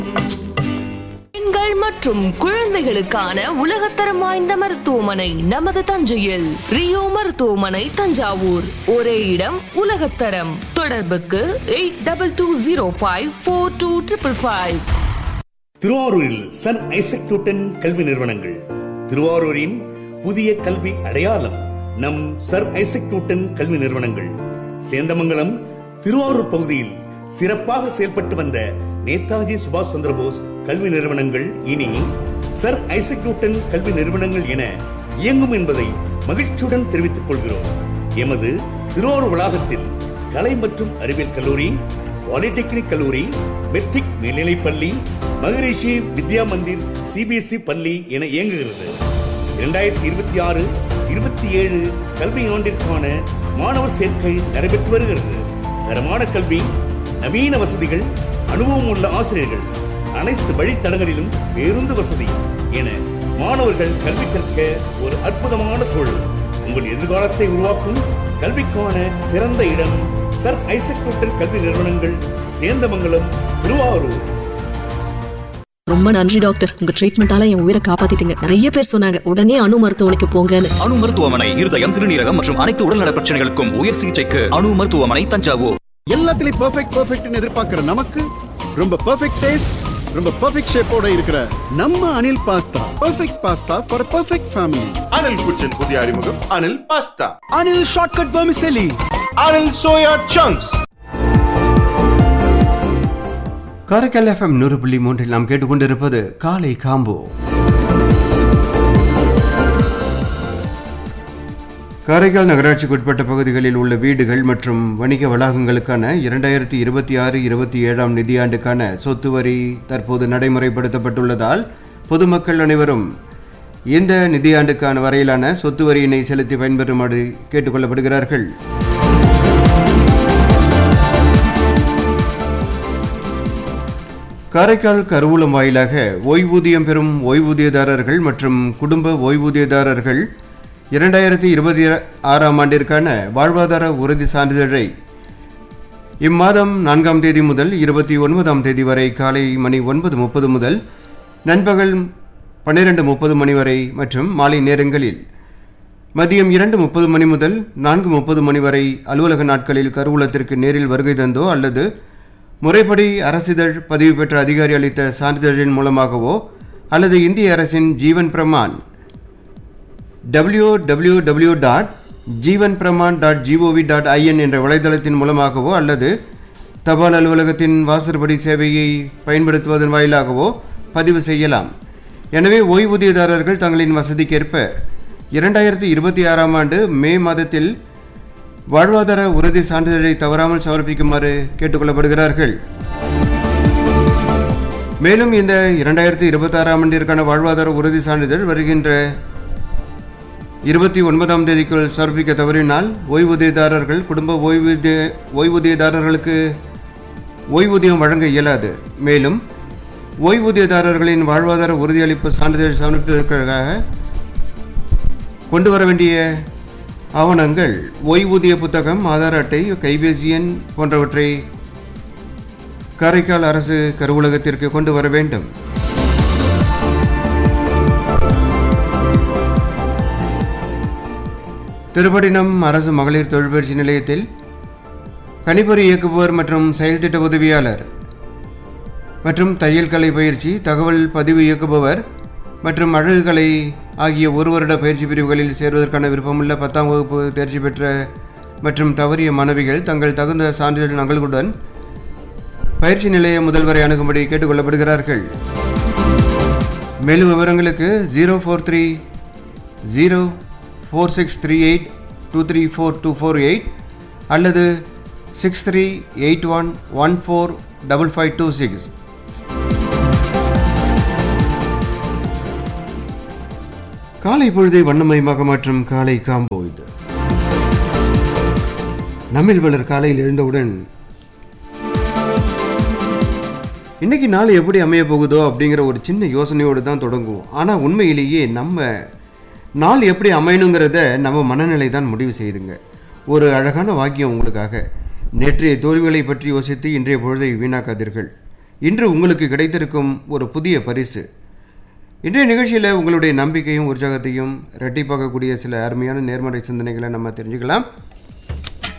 பெண்கள் மற்றும் குழந்தைகளுக்கான உலகத்தரம் வாய்ந்த மருத்துவமனை நமது தஞ்சையில் ரியோ மருத்துவமனை தஞ்சாவூர் ஒரே இடம் உலகத்தரம் தொடர்புக்கு eight double two zero five four two triple five திருவாரூரில் சன் ஐசக் நியூட்டன் கல்வி நிறுவனங்கள் திருவாரூரின் புதிய கல்வி அடையாளம் நம் சர் ஐசக் நியூட்டன் கல்வி நிறுவனங்கள் சேந்தமங்கலம் திருவாரூர் பகுதியில் சிறப்பாக செயல்பட்டு வந்த நேதாஜி சுபாஷ் சந்திரபோஸ் கல்வி நிறுவனங்கள் இனி சர் ஐசக் நியூட்டன் கல்வி நிறுவனங்கள் என இயங்கும் என்பதை மகிழ்ச்சியுடன் தெரிவித்துக் கொள்கிறோம் எமது திருவாரூர் வளாகத்தில் கலை மற்றும் அறிவியல் கல்லூரி பாலிடெக்னிக் கல்லூரி மெட்ரிக் மேல்நிலைப் பள்ளி மகரிஷி வித்யா மந்திர் சிபிஎஸ்இ பள்ளி என இயங்குகிறது இரண்டாயிரத்தி இருபத்தி ஆறு இருபத்தி ஏழு கல்வி ஆண்டிற்கான மாணவர் சேர்க்கை நடைபெற்று வருகிறது தரமான கல்வி நவீன வசதிகள் அனுபவம் உள்ள ஆசிரியர்கள் அனைத்து வழித்தடங்களிலும் பேருந்து வசதி என மாணவர்கள் கல்வி கற்க ஒரு அற்புதமான சூழல் உங்கள் எதிர்காலத்தை உருவாக்கும் கல்விக்கான சிறந்த இடம் சர் ஐசக் நியூட்டன் கல்வி நிறுவனங்கள் சேந்தமங்கலம் திருவாரூர் ரொம்ப நன்றி டாக்டர் உங்க ட்ரீட்மெண்டால என் உயிரை காப்பாத்திட்டீங்க நிறைய பேர் சொன்னாங்க உடனே அணு மருத்துவமனைக்கு போங்கன்னு அணு மருத்துவமனை இருதயம் சிறுநீரகம் மற்றும் அனைத்து உடல்நல பிரச்சனைகளுக்கும் உயர் சிகிச்சைக்கு அணு மருத்துவமனை தஞ்சாவூர் எல்லாத்துலயும் பெர்ஃபெக்ட் பெர்ஃபெக்ட்னு எதிர்பார்க்கிற நமக்கு ரொம்ப பெர்ஃபெக்ட் டேஸ்ட் ரொம்ப பெர்ஃபெக்ட் ஷேப்போட இருக்கிற நம்ம Anil pasta perfect pasta for perfect family Anil kitchen புதிய அறிமுகம் Anil pasta Anil shortcut vermicelli Anil soya chunks Karaikal FM நூறு புள்ளி மூன்றில் நாம் கேட்டுக்கொண்டிருப்பது காலை காம்போ காரைக்கால் நகராட்சிக்கு உட்பட்ட பகுதிகளில் உள்ள வீடுகள் மற்றும் வணிக வளாகங்களுக்கான இரண்டாயிரத்தி இருபத்தி ஆறு இருபத்தி ஏழாம் நிதியாண்டுக்கான சொத்து வரி தற்போது நடைமுறைப்படுத்தப்பட்டுள்ளதால் பொதுமக்கள் அனைவரும் இந்த நிதியாண்டுக்கான வரையிலான சொத்து வரியினை செலுத்தி பயன்பெறுமாறு கேட்டுக்கொள்ளப்படுகிறார்கள் காரைக்கால் கருவூலம் வாயிலாக ஓய்வூதியம் பெறும் ஓய்வூதியதாரர்கள் மற்றும் குடும்ப ஓய்வூதியதாரர்கள் இரண்டாயிரத்தி இருபத்தி ஆறாம் ஆண்டிற்கான வாழ்வாதார உறுதி சான்றிதழை இம்மாதம் நான்காம் தேதி முதல் இருபத்தி ஒன்பதாம் தேதி வரை காலை மணி ஒன்பது முப்பது முதல் நண்பகல் பன்னிரெண்டு முப்பது மணி வரை மற்றும் மாலை நேரங்களில் மதியம் இரண்டு முப்பது மணி முதல் நான்கு முப்பது மணி வரை அலுவலக நாட்களில் கருவூலத்திற்கு நேரில் வருகை தந்தோ அல்லது முறைப்படி அரசிதழ் பதிவு பெற்ற அதிகாரி அளித்த சான்றிதழின் மூலமாகவோ அல்லது இந்திய அரசின் Jeevan Pramaan W W W dot Jeevan Pramaan dot GOV dot IN என்ற வலைதளத்தின் மூலமாகவோ அல்லது தபால் அலுவலகத்தின் வாசற்படி சேவையை பயன்படுத்துவதன் வாயிலாகவோ பதிவு செய்யலாம் எனவே ஓய்வூதியதாரர்கள் தங்களின் வசதிக்கேற்ப இரண்டாயிரத்தி இருபத்தி ஆறாம் ஆண்டு மே மாதத்தில் வாழ்வாதார உறுதி சான்றிதழை தவறாமல் சமர்ப்பிக்குமாறு கேட்டுக்கொள்ளப்படுகிறார்கள் மேலும் இந்த இரண்டாயிரத்தி இருபத்தாறாம் ஆண்டிற்கான வாழ்வாதார உறுதி சான்றிதழ் வருகின்ற இருபத்தி ஒன்பதாம் தேதிக்குள் சமர்ப்பிக்க தவறினால் ஓய்வூதியதாரர்கள் குடும்ப ஓய்வூதிய ஓய்வூதியதாரர்களுக்கு ஓய்வூதியம் வழங்க இயலாது மேலும் ஓய்வூதியதாரர்களின் வாழ்வாதார உறுதியளிப்பு சான்றிதழ் சமர்ப்பிப்பதற்காக கொண்டு வர வேண்டிய ஆவணங்கள் ஓய்வூதிய புத்தகம் ஆதார் அட்டை கைபேசி எண் போன்றவற்றை காரைக்கால் அரசு கருவூலகத்திற்கு கொண்டு வர வேண்டும் திருப்பட்டினம் அரசு மகளிர் தொழிற்பயிற்சி நிலையத்தில் கணிப்பொறி இயக்குபவர் மற்றும் செயல் திட்ட உதவியாளர் மற்றும் தையல் கலை பயிற்சி தகவல் பதிவு இயக்குபவர் மற்றும் அழகுக்கலை ஆகிய ஒரு வருட பயிற்சி பிரிவுகளில் சேர்வதற்கான விருப்பமுள்ள பத்தாம் வகுப்பு தேர்ச்சி பெற்ற மற்றும் தவறிய மாணவிகள் தங்கள் தகுந்த சான்றிதழ் நகல்களுடன் பயிற்சி நிலைய முதல்வரை அணுகும்படி கேட்டுக்கொள்ளப்படுகிறார்கள் மேலும் விவரங்களுக்கு zero four three zero four six three eight two three four two four eight அல்லது six three eight one one four double five two six காலை பொழுதை வண்ணமயமாக மாற்றும் காலை காம்போ இது நம்மில் பலர் காலையில் எழுந்தவுடன் இன்னைக்கு நாள் எப்படி அமைய போகுதோ அப்படிங்கிற ஒரு சின்ன யோசனையோடு தான் தொடங்குவோம் ஆனால் உண்மையிலேயே நம்ம நாள் எப்படி அமையணுங்கிறத நம்ம மனநிலை தான் முடிவு செய்யுதுங்க ஒரு அழகான வாக்கியம் உங்களுக்காக நேற்றைய தோல்விகளை பற்றி யோசித்து இன்றைய பொழுதை வீணாக்காதீர்கள் இன்று உங்களுக்கு கிடைத்திருக்கும் ஒரு புதிய பரிசு இன்றைய நிகழ்ச்சியில் உங்களுடைய நம்பிக்கையும் உற்சாகத்தையும் இரட்டிப்பாக்கக்கூடிய சில அருமையான நேர்மறை சிந்தனைகளை நம்ம தெரிஞ்சுக்கலாம்